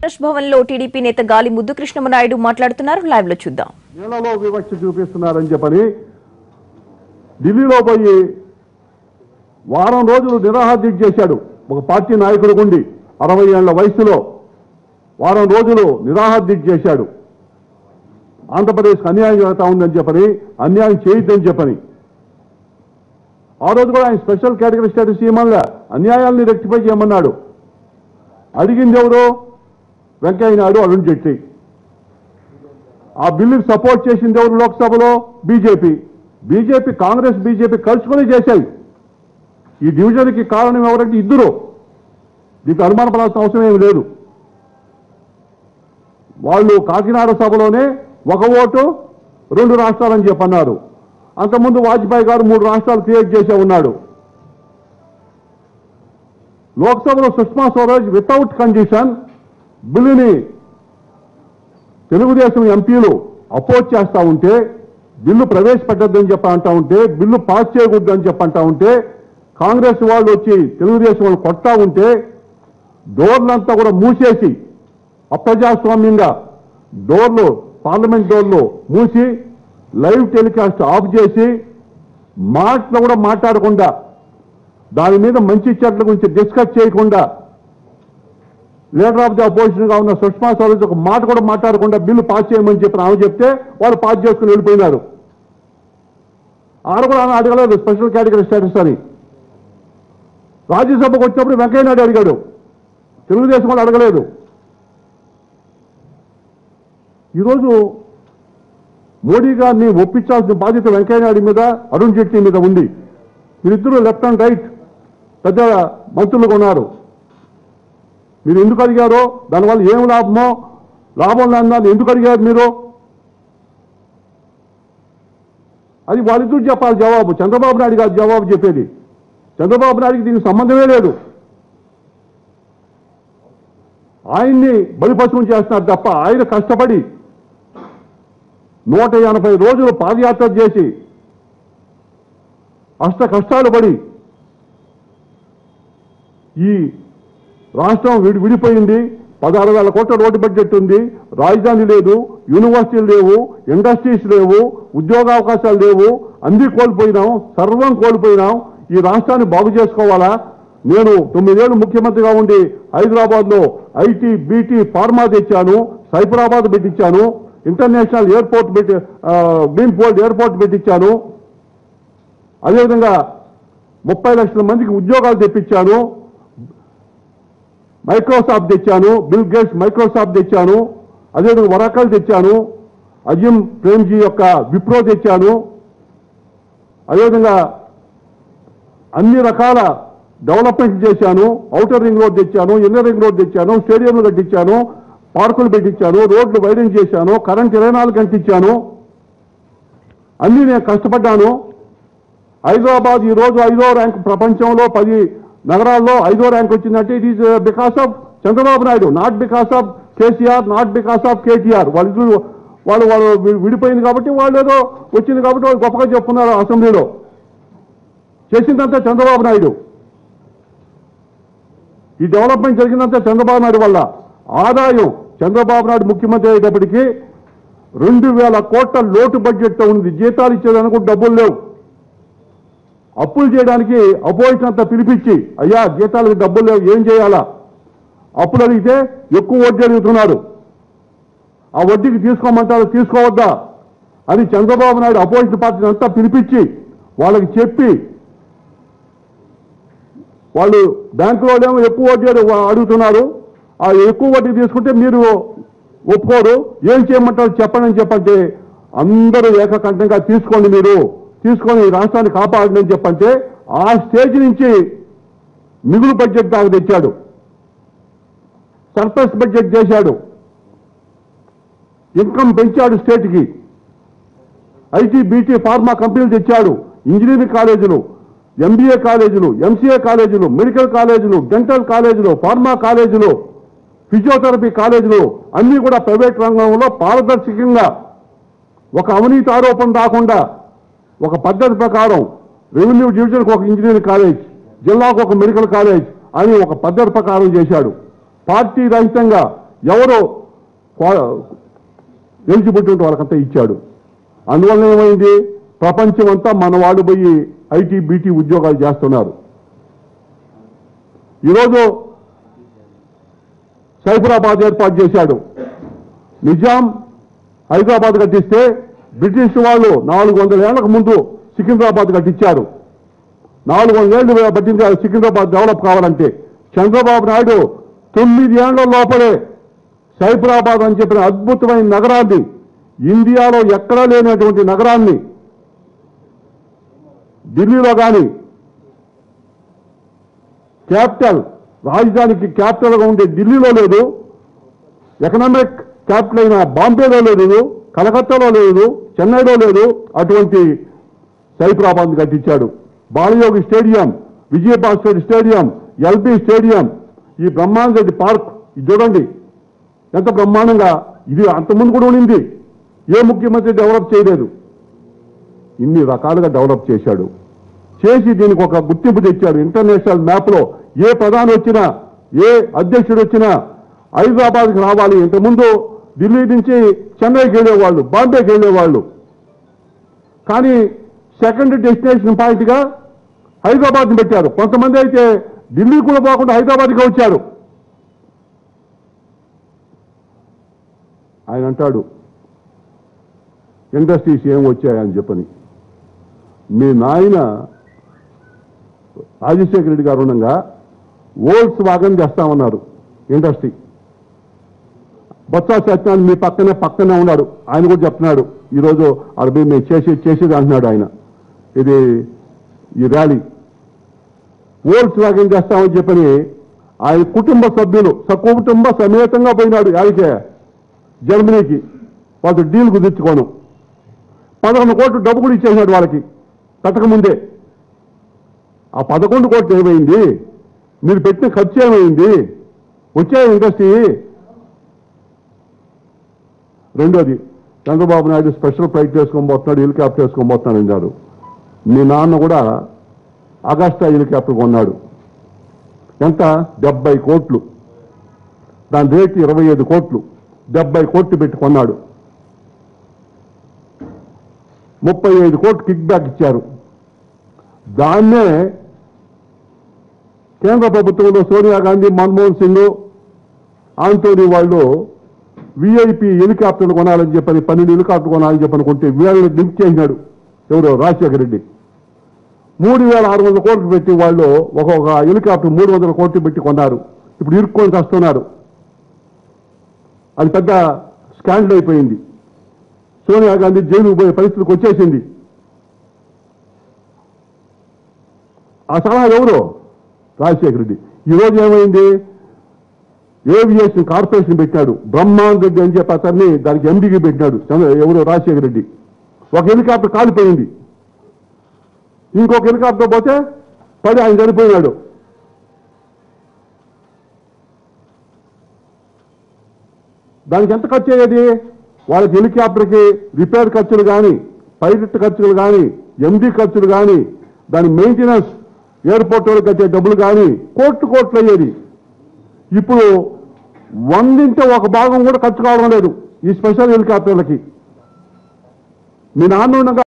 ఆదర్శ్ భవన్ లో టీడీపీ నేత గాలి ముద్దు కృష్ణమనాయుడు మాట్లాడుతున్నారు లైవ్ లో చూద్దాం నెలలో వివక్ష చూపిస్తున్నారని చెప్పని ఢిల్లీలో పోయి వారం రోజులు నిరాహార్దీక్ష చేశాడు ఒక పార్టీ నాయకుడు గుండి అరవై ఏళ్ల వయసులో వారం రోజులు నిరాహార్దీక్ష చేశాడు ఆంధ్రప్రదేశ్కి అన్యాయం జరుగుతా ఉందని చెప్పని అన్యాయం చేయొద్దని చెప్పని ఆ రోజు కూడా ఆయన స్పెషల్ కేటగిరీ స్టేటస్ ఇవ్వమల్లా అన్యాయాల్ని రెక్టిఫై చేయమన్నాడు అడిగింది ఎవరు వెంకయ్య నాయుడు అరుణ్ జైట్లీ ఆ బిల్లుకి సపోర్ట్ చేసింది ఎవరు లోక్సభలో బీజేపీ బీజేపీ కాంగ్రెస్ బీజేపీ కలుసుకొని చేశాయి ఈ డివిజన్కి కారణం ఎవరంటే ఇద్దరు దీనికి అనుమానపడాల్సిన అవసరం ఏమి లేదు వాళ్ళు కాకినాడ సభలోనే ఒక ఓటు రెండు రాష్ట్రాలని చెప్పన్నారు అంతకుముందు వాజ్పేయి గారు మూడు రాష్ట్రాలు క్రియేట్ చేసే ఉన్నాడు లోక్సభలో సుష్మా స్వరాజ్ వితౌట్ కండిషన్ బిల్లుని తెలుగుదేశం ఎంపీలు అపోజ్ చేస్తా ఉంటే బిల్లు ప్రవేశపెట్టద్దని చెప్పి అంటా ఉంటే బిల్లు పాస్ చేయకూడదని చెప్పి అంటా ఉంటే కాంగ్రెస్ వాళ్ళు వచ్చి తెలుగుదేశం వాళ్ళు కొట్టా ఉంటే డోర్లంతా కూడా మూసేసి అప్రజాస్వామ్యంగా డోర్లు పార్లమెంట్ డోర్లు మూసి లైవ్ టెలికాస్ట్ ఆఫ్ చేసి మాటలు కూడా మాట్లాడకుండా దాని మీద మంచి చెట్ల గురించి డిస్కస్ చేయకుండా లీడర్ ఆఫ్ ది అపోజిషన్ గా ఉన్న సుష్మా స్వరాజ్ ఒక మాట కూడా మాట్లాడకుండా బిల్లు పాస్ చేయమని చెప్పి ఆమె చెప్తే వాళ్ళు పాస్ చేసుకుని వెళ్ళిపోయినారు ఆడ కూడా ఆమె అడగలేదు స్పెషల్ కేటగిరీ స్టేటస్ అని రాజ్యసభకు వచ్చినప్పుడు వెంకయ్య నాయుడు అడిగాడు తెలుగుదేశం వాళ్ళు అడగలేదు ఈరోజు మోడీ గారిని ఒప్పించాల్సిన బాధ్యత వెంకయ్య నాయుడు మీద అరుణ్ జైట్లీ మీద ఉంది వీరిద్దరూ లెఫ్ట్ అండ్ రైట్ పెద్ద మంత్రులుగా ఉన్నారు మీరు ఎందుకు అడిగారో దానివల్ల ఏం లాభమో లాభం లేదని ఎందుకు అడిగారు మీరు అది వాళ్ళిద్దరు చెప్పాలి జవాబు చంద్రబాబు నాయుడు గారు జవాబు చెప్పేది చంద్రబాబు నాయుడికి దీనికి సంబంధమే లేదు ఆయన్ని బలిపశువులు చేస్తున్నారు తప్ప ఆయన కష్టపడి నూట ఎనభై రోజులు పాదయాత్ర చేసి అష్ట కష్టాలు పడి ఈ రాష్ట్రం విడి విడిపోయింది పదహారు వేల కోట్ల రోడ్డు బడ్జెట్ ఉంది రాజధాని లేదు యూనివర్సిటీలు లేవు ఇండస్ట్రీస్ లేవు ఉద్యోగావకాశాలు లేవు అన్ని కోల్పోయినాం సర్వం కోల్పోయినాం ఈ రాష్ట్రాన్ని బాగు చేసుకోవాలా నేను తొమ్మిదేళ్లు ముఖ్యమంత్రిగా ఉండి హైదరాబాద్ లో ఐటీ బీటీ ఫార్మా తెచ్చాను సైబరాబాద్ పెట్టించాను ఇంటర్నేషనల్ ఎయిర్పోర్ట్ పెట్టి గ్రీన్ పోర్ట్ ఎయిర్పోర్ట్ పెట్టించాను అదేవిధంగా ముప్పై లక్షల మందికి ఉద్యోగాలు తెప్పించాను మైక్రోసాఫ్ట్ తెచ్చాను బిల్ గేట్స్ మైక్రోసాఫ్ట్ తెచ్చాను అదేవిధంగా వరాకల్ తెచ్చాను అజిమ్ ప్రేమ్జీ యొక్క విప్రో తెచ్చాను అదేవిధంగా అన్ని రకాల డెవలప్మెంట్ చేశాను ఔటర్ రింగ్ రోడ్ తెచ్చాను ఇన్నర్ రింగ్ రోడ్ తెచ్చాను స్టేడియంలు కట్టించాను పార్కులు పెట్టించాను రోడ్లు వైరింగ్ చేశాను కరెంట్ ఇరవై నాలుగు గంటలు ఇచ్చాను అన్ని నేను కష్టపడ్డాను హైదరాబాద్ ఈ రోజు ఐదో ర్యాంక్ ప్రపంచంలో పది నగరాల్లో ఐదో ర్యాంక్ వచ్చిందంటే it is because of Chandrababu Naidu not because of KCR not because of KTR వాళ్ళిద్దరు వాళ్ళు వాళ్ళు వి- విడిపోయింది కాబట్టి వాళ్ళు ఏదో వచ్చింది కాబట్టి వాళ్ళు గొప్పగా చెప్తున్నారు అసెంబ్లీలో చేసిందంతా చంద్రబాబు నాయుడు ఈ డెవలప్మెంట్ జరిగిందంతా చంద్రబాబు నాయుడు వల్ల ఆదాయం చంద్రబాబు నాయుడు ముఖ్యమంత్రి అయ్యేటప్పటికి రెండు వేల కోట్ల లోటు బడ్జెట్తో ఉంది జీతాలు ఇచ్చేదానికి కూడా డబ్బులు లేవు అప్పులు చేయడానికి అపోజిషన్ అంతా పిలిపించి అయ్యా జీతాలకు డబ్బులు లేవు ఏం చేయాలా అప్పులు అడిగితే ఎక్కువ వడ్డీ అడుగుతున్నారు ఆ వడ్డీకి తీసుకోమంటారు తీసుకోవద్దా అని చంద్రబాబు నాయుడు అపోజిషన్ పార్టీని అంతా పిలిపించి వాళ్ళకి చెప్పి వాళ్ళు బ్యాంకులో ఏమో ఎక్కువ వడ్డీ అడుగు- అడుగుతున్నారు ఆ ఎక్కువ వడ్డీ తీసుకుంటే మీరు ఒప్పుకోరు ఏం చేయమంటారు చెప్పండి అని చెప్పంటే అందరూ ఏకకంఠంగా తీసుకోండి మీరు తీసుకొని ఈ రాష్ట్రాన్ని కాపాడండి అని చెప్పంటే ఆ స్టేజ్ నుంచి మిగులు బడ్జెట్ దాకా తెచ్చాడు సర్ప్లస్ బడ్జెట్ చేశాడు ఇన్కమ్ పెంచాడు స్టేట్కి ఐటీ బీటీ ఫార్మా కంపెనీలు తెచ్చాడు ఇంజనీరింగ్ కాలేజీలు ఎంబీఏ కాలేజీలు ఎంసీఏ కాలేజీలు మెడికల్ కాలేజీలు డెంటల్ కాలేజీలు ఫార్మా కాలేజీలు ఫిజియోథెరపీ కాలేజీలు అన్నీ కూడా ప్రైవేట్ రంగంలో పారదర్శకంగా ఒక అవినీతి ఆరోపణ రాకుండా ఒక పద్ధతి ప్రకారం రెవెన్యూ డివిజన్కి ఒక ఇంజనీరింగ్ కాలేజ్ జిల్లాకు ఒక మెడికల్ కాలేజ్ అని ఒక పద్ధతి ప్రకారం చేశాడు పార్టీ రహితంగా ఎవరు ఎలిజిబిలిటీ ఉంటే వాళ్ళకంతా ఇచ్చాడు అందువల్ల ఏమైంది ప్రపంచం అంతా మన వాళ్ళు పోయి ఐటీ బీటీ ఉద్యోగాలు చేస్తున్నారు ఈరోజు సైఫరాబాద్ ఏర్పాటు చేశాడు నిజాం హైదరాబాద్ కట్టిస్తే బ్రిటిష్ వాళ్ళు నాలుగు వందల ఏళ్లకు ముందు సికింద్రాబాద్ కట్టించారు నాలుగు వందల ఏళ్ళు పట్టింది కాదు సికింద్రాబాద్ డెవలప్ కావాలంటే చంద్రబాబు నాయుడు తొమ్మిది ఏళ్ల లోపలే సైఫరాబాద్ అని చెప్పిన అద్భుతమైన నగరాన్ని ఇండియాలో ఎక్కడా లేనటువంటి నగరాన్ని ఢిల్లీలో కానీ క్యాపిటల్ రాజధానికి క్యాపిటల్గా ఉండే ఢిల్లీలో లేదు ఎకనామిక్ క్యాపిటల్ అయిన బాంబేలో లేదు కలకత్తాలో లేదు చెన్నైలో లేదు అటువంటి సైఫరాబాద్ కట్టించాడు Balayogi stadium Vijayabhaskar stadium LB stadium ఈ బ్రహ్మాండ రెడ్డి పార్క్ ఇది చూడండి ఎంత బ్రహ్మాండంగా ఇది అంతకుముందు కూడా ఉండింది ఏ ముఖ్యమంత్రి డెవలప్ చేయలేదు ఇన్ని రకాలుగా డెవలప్ చేశాడు చేసి దీనికి ఒక గుర్తింపు తెచ్చాడు ఇంటర్నేషనల్ మ్యాప్లో ఏ ప్రధాని వచ్చినా ఏ అధ్యక్షుడు వచ్చినా హైదరాబాద్కి రావాలి ఇంతకుముందు ఢిల్లీ నుంచి చెన్నైకి వెళ్ళేవాళ్ళు బాంబేకి వెళ్ళేవాళ్ళు కానీ సెకండ్ డెస్టినేషన్ పాయింట్గా హైదరాబాద్ని పెట్టారు కొంతమంది అయితే ఢిల్లీ కూడా పోకుండా హైదరాబాద్కి వచ్చారు ఆయన అంటాడు ఇండస్ట్రీస్ ఏం వచ్చాయని చెప్పని మీ నాయన రాజశేఖర రెడ్డి గారు ఉండగా ఓల్డ్స్ వాగన్ చేస్తామన్నారు ఇండస్ట్రీ బొత్స సత్యనారాయణ మీ పక్కనే పక్కనే ఉన్నాడు ఆయన కూడా చెప్తున్నాడు ఈరోజు అరవై మేము చేసి చేసేది అంటున్నాడు ఆయన ఇది ఈ ర్యాలీ ఓల్డ్స్ వాగన్ చేస్తామని చెప్పని ఆయన కుటుంబ సభ్యులు సకుటుంబ సమేతంగా పోయినాడు యాడికే జర్మనీకి వాళ్ళతో డీల్ కుదుర్చుకోను పదకొండు కోట్లు డబ్బు కూడా ఇచ్చేసినాడు వాళ్ళకి కట్టకముందే ఆ పదకొండు కోట్లు ఏమైంది మీరు పెట్టిన ఖర్చు ఏమైంది వచ్చే ఇండస్ట్రీ రెండోది చంద్రబాబు నాయుడు స్పెషల్ ఫ్లైట్ వేసుకొని పోతున్నాడు హెలికాప్టర్ వేసుకొని పోతున్నాడు అన్నారు మీ నాన్న కూడా అగస్టా హెలికాప్టర్ కొన్నాడు ఎంత డెబ్బై కోట్లు దాని రేటు ఇరవై ఐదు కోట్లు డెబ్బై కోట్లు పెట్టి కొన్నాడు ముప్పై ఐదు కోట్లు కిక్ బ్యాక్ ఇచ్చారు దాన్నే కేంద్ర ప్రభుత్వంలో సోనియా గాంధీ మన్మోహన్ సింగ్ ఆంటోనీ వాళ్ళు విఐపి హెలికాప్టర్లు కొనాలని చెప్పని పన్నెండు హెలికాప్టర్ కొనాలని చెప్పని కొంటే వీళ్ళని లింక్ చేసినాడు ఎవరు రాజశేఖర రెడ్డి మూడు వేల ఆరు వందల కోట్లు పెట్టి వాళ్ళు ఒక్కొక్క హెలికాప్టర్ మూడు వందల కోట్లు పెట్టి కొన్నారు ఇప్పుడు ఇరుక్కొని వస్తున్నారు అది పెద్ద స్కాండల్ అయిపోయింది సోనియా గాంధీ జైలుకు పోయే పరిస్థితికి వచ్చేసింది ఆ సలహా ఎవరు రాజశేఖర రెడ్డి ఈరోజు ఏమైంది ఏవియేషన్ కార్పొరేషన్ పెట్టాడు బ్రహ్మాన్ రెడ్డి అని చెప్పి అతన్ని దానికి ఎండికి పెట్టినాడు చంద్ర ఎవరు రాజశేఖర రెడ్డి ఒక హెలికాప్టర్ కాలిపోయింది ఇంకొక హెలికాప్టర్ పోతే పడి ఆయన చనిపోయినాడు దానికి ఎంత ఖర్చు అయ్యేది వాళ్ళకి హెలికాప్టర్కి రిపేర్ ఖర్చులు కానీ పైలట్ ఖర్చులు కానీ ఎండి ఖర్చులు కానీ దాని మెయింటెనెన్స్ ఎయిర్పోర్ట్ వాళ్ళకి కట్టే డబ్బులు కానీ కోట్లు కోట్లు అయ్యేది ఇప్పుడు వందింటే ఒక భాగం కూడా ఖర్చు కావడం లేదు ఈ స్పెషల్ హెలికాప్టర్లకి మీ నాన్న ఉండగా